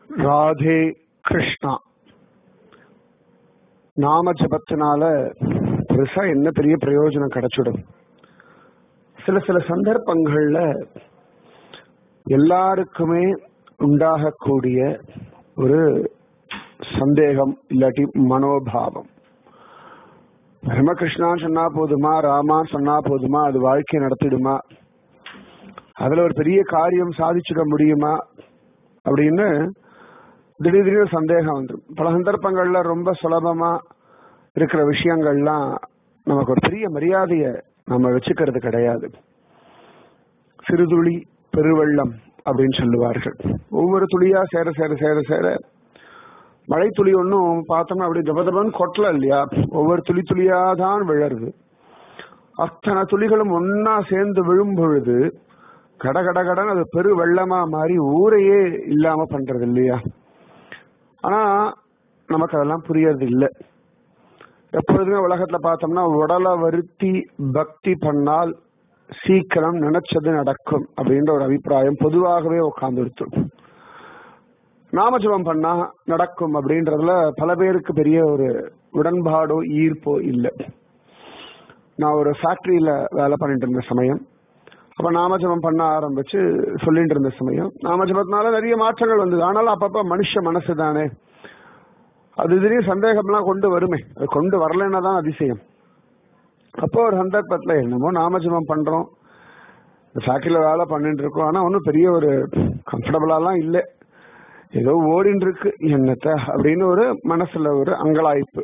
ராதே கிருஷ்ணா நாம ஜபத்தினால பெருசா என்ன பெரிய பிரயோஜனம் கிடைச்சிடும் சில சில சந்தர்ப்பங்கள்ல எல்லாருக்குமே உண்டாகக்கூடிய ஒரு சந்தேகம் இல்லாட்டி மனோபாவம் ராமகிருஷ்ணா சொன்னா போதுமா ராமா சொன்னா போதுமா அது வாழ்க்கை நடத்திடுமா அதுல ஒரு பெரிய காரியம் சாதிச்சிட முடியுமா அப்படின்னு திடீர் திடீர் சந்தேகம் வந்துடும் பல சந்தர்ப்பங்கள்ல ரொம்ப சுலபமா இருக்கிற விஷயங்கள்லாம் நமக்கு ஒரு பெரிய மரியாதைய நம்ம வச்சுக்கிறது கிடையாது சிறுதுளி பெருவெள்ளம் அப்படின்னு சொல்லுவார்கள் ஒவ்வொரு துளியா சேர சேர சேர சேர மழை துளி ஒன்றும் பார்த்தோம்னா அப்படி தபதபன்னு கொட்டல இல்லையா ஒவ்வொரு துளி துளியா தான் விழருது அத்தனை துளிகளும் ஒன்னா சேர்ந்து விழும் பொழுது கட கட கடன் அது பெரு வெள்ளமா மாறி ஊரையே இல்லாம பண்றது இல்லையா ஆனா நமக்கு அதெல்லாம் புரியறது இல்லை எப்பொழுதுமே உலகத்துல பார்த்தோம்னா உடலை வருத்தி பக்தி பண்ணால் சீக்கிரம் நினைச்சது நடக்கும் அப்படின்ற ஒரு அபிப்பிராயம் பொதுவாகவே உட்கார்ந்து நாமஜபம் பண்ணா நடக்கும் அப்படின்றதுல பல பேருக்கு பெரிய ஒரு உடன்பாடோ ஈர்ப்போ இல்லை நான் ஒரு ஃபேக்டரியில வேலை பண்ணிட்டு இருந்த சமயம் அப்ப நாமஜபம் பண்ண ஆரம்பிச்சு சொல்லிட்டு இருந்த சமயம் நாமஜபத்தினால நிறைய மாற்றங்கள் வந்தது ஆனாலும் அப்பப்ப மனுஷ மனசு தானே அது திடீர் சந்தேகம்லாம் கொண்டு வருமே அது கொண்டு வரலன்னா தான் அதிசயம் அப்போ ஒரு சந்தர்ப்பத்துல என்னமோ நாமஜபம் பண்றோம் ஃபேக்டரியில வேலை பண்ணிட்டு இருக்கோம் ஆனா ஒன்றும் பெரிய ஒரு கம்ஃபர்டபுளாலாம் இல்லை ஏதோ ஓடின்னு இருக்கு என்னத்த அப்படின்னு ஒரு மனசுல ஒரு அங்கலாய்ப்பு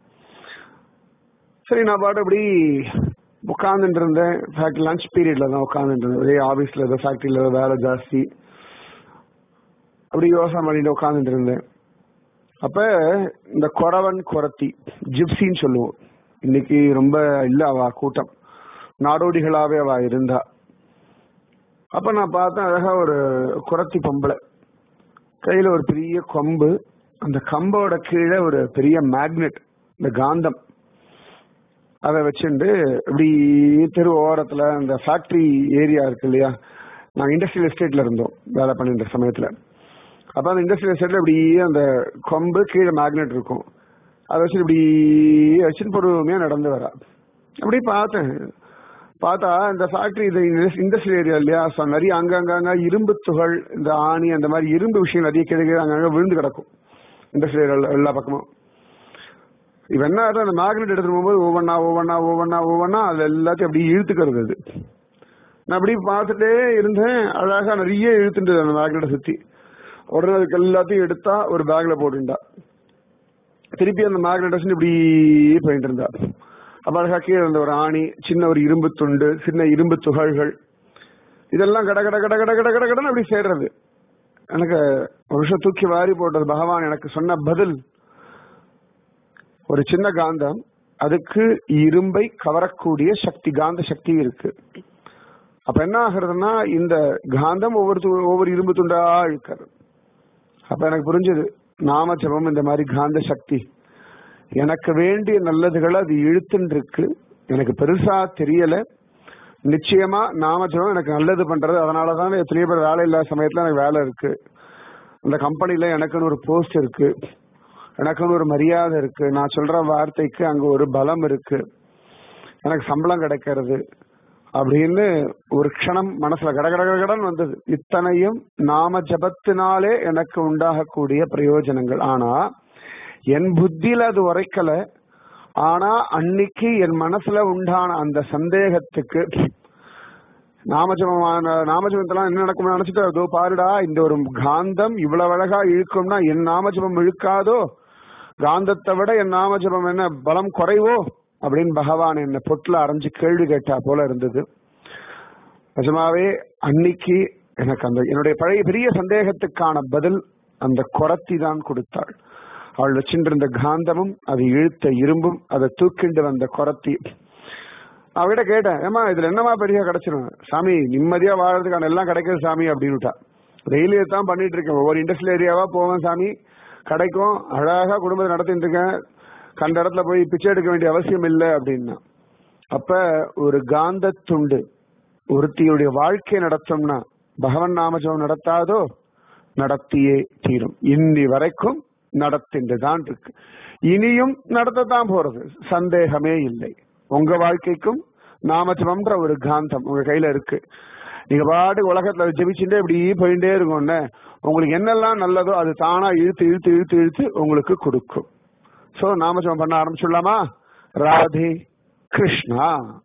சரி நான் பாட்டு அப்படி உட்காந்துட்டு இருந்தேன் ஃபேக்டரி லஞ்ச் பீரியட்ல தான் உட்காந்துட்டு இருந்தேன் ஒரே ஆபீஸ்ல ஏதோ ஃபேக்டரியில ஏதோ வேலை ஜாஸ்தி அப்படி யோசனை பண்ணிட்டு உட்காந்துட்டு இருந்தேன் அப்ப இந்த குறவன் குரத்தி ஜிப்சின்னு சொல்லுவோம் இன்னைக்கு ரொம்ப இல்ல அவ கூட்டம் நாடோடிகளாவே அவ இருந்தா அப்ப நான் பார்த்தேன் அழகா ஒரு குரத்தி பொம்பளை கையில ஒரு பெரிய கொம்பு அந்த கம்போட கீழே ஒரு பெரிய மேக்னெட் இந்த காந்தம் அதை வச்சுட்டு இப்படி தெரு ஓரத்துல இந்த ஃபேக்டரி ஏரியா இருக்கு இல்லையா நாங்க இண்டஸ்ட்ரியல் எஸ்டேட்ல இருந்தோம் வேலை பண்ணின்ற சமயத்துல அப்ப அந்த இண்டஸ்ட்ரியல் எஸ்டேட்ல இப்படி அந்த கொம்பு கீழே மேக்னெட் இருக்கும் அதை வச்சு இப்படி வச்சுட்டு பொறுமையா நடந்து வரா அப்படி பார்த்தேன் பார்த்தா இந்த ஃபேக்டரி இது இண்டஸ்ட்ரியல் ஏரியா இல்லையா ஸோ நிறைய அங்கங்க இரும்பு துகள் இந்த ஆணி அந்த மாதிரி இரும்பு விஷயம் நிறைய கிடைக்கிது அங்கங்க விழுந்து கிடக்கும் இண்டஸ்ட்ரியல் ஏரியா எல்லா பக்கமும் இவன் என்ன அந்த மேக்னெட் எடுத்துட்டு போகும்போது ஒவ்வொன்னா ஒவ்வொன்னா ஒவ்வொன்னா ஒவ்வொன்னா அது எல்லாத்தையும் அப்படி இழுத்துக்கிறது அது நான் அப்படி பார்த்துட்டே இருந்தேன் அழகா நிறைய இழுத்துட்டு அந்த மேக்னெட்டை சுத்தி உடனே அதுக்கு எல்லாத்தையும் எடுத்தா ஒரு பேக்ல போட்டுட்டா திருப்பி அந்த மேக்னெட் வச்சு இப்படி போயிட்டு இருந்தா அப்ப அழகா கீழே இருந்த ஒரு ஆணி சின்ன ஒரு இரும்பு துண்டு சின்ன இரும்பு துகள்கள் இதெல்லாம் கட கட கட கட கட கட கடன்னு அப்படி சேர்றது எனக்கு ஒரு விஷயம் தூக்கி வாரி போட்டது பகவான் எனக்கு சொன்ன பதில் ஒரு சின்ன காந்தம் அதுக்கு இரும்பை கவரக்கூடிய சக்தி காந்த சக்தி இருக்கு அப்ப என்ன ஆகுறதுன்னா இந்த காந்தம் ஒவ்வொரு ஒவ்வொரு இரும்பு துண்டா இழுக்கிறது அப்ப எனக்கு புரிஞ்சது நாம ஜபம் இந்த மாதிரி காந்த சக்தி எனக்கு வேண்டிய நல்லதுகளை அது இழுத்துன்னு இருக்கு எனக்கு பெருசா தெரியல நிச்சயமா நாம ஜபம் எனக்கு நல்லது பண்றது அதனாலதான் எத்தனையோ பேர் வேலை இல்லாத சமயத்துல எனக்கு வேலை இருக்கு அந்த கம்பெனில எனக்குன்னு ஒரு போஸ்ட் இருக்கு எனக்குன்னு ஒரு மரியாதை இருக்கு நான் சொல்ற வார்த்தைக்கு அங்க ஒரு பலம் இருக்கு எனக்கு சம்பளம் கிடைக்கிறது அப்படின்னு ஒரு க்ஷணம் மனசுல கடகடகடன் வந்தது இத்தனையும் நாம ஜபத்தினாலே எனக்கு உண்டாகக்கூடிய பிரயோஜனங்கள் ஆனா என் புத்தியில அது உரைக்கல ஆனா அன்னைக்கு என் மனசுல உண்டான அந்த சந்தேகத்துக்கு நாமஜபமான நாமஜபத்தெல்லாம் என்ன நடக்கும் நினைச்சிட்டு அதோ பாருடா இந்த ஒரு காந்தம் இவ்வளவு அழகா இழுக்கும்னா என் நாமஜபம் இழுக்காதோ காந்தத்தை விட என் நாமஜபம் என்ன பலம் குறைவோ அப்படின்னு பகவான் என்ன பொட்டுல அரைஞ்சு கேள்வி கேட்டா போல இருந்தது நிஜமாவே அன்னைக்கு எனக்கு அந்த என்னுடைய பழைய பெரிய சந்தேகத்துக்கான பதில் அந்த குரத்தி தான் கொடுத்தாள் அவள் வச்சிருந்த காந்தமும் அது இழுத்த இரும்பும் அதை தூக்கிண்டு வந்த குரத்தி அவகிட்ட கேட்டேன் ஏமா இதுல என்னமா பெரிய கிடைச்சிரும் சாமி நிம்மதியா வாழறதுக்கான எல்லாம் கிடைக்குது சாமி அப்படின்னுட்டா டெய்லி தான் பண்ணிட்டு இருக்கேன் ஒவ்வொரு இண்டஸ்ட்ரியல் ஏரியாவா போவேன் சாமி கிடைக்கும் அழகா குடும்பத்தை நடத்திட்டு இருக்கேன் கண்ட இடத்துல போய் பிச்சை எடுக்க வேண்டிய அவசியம் இல்லை அப்படின்னா அப்ப ஒரு காந்த துண்டு ஒருத்தியுடைய வாழ்க்கை நடத்தோம்னா பகவன் நாமஜபம் நடத்தாதோ நடத்தியே தீரும் இன்னி வரைக்கும் நடத்திட்டு தான் இருக்கு இனியும் நடத்தத்தான் போறது சந்தேகமே இல்லை உங்க வாழ்க்கைக்கும் நாமஜபம்ன்ற ஒரு காந்தம் உங்க கையில இருக்கு நீங்க பாட்டு உலகத்துல ஜெபிச்சுட்டே இப்படி போயிட்டே இருக்கும்னு உங்களுக்கு என்னெல்லாம் நல்லதோ அது தானா இழுத்து இழுத்து இழுத்து இழுத்து உங்களுக்கு கொடுக்கும் சோ நாமஜபம் பண்ண ஆரம்பிச்சுடலாமா ராதே கிருஷ்ணா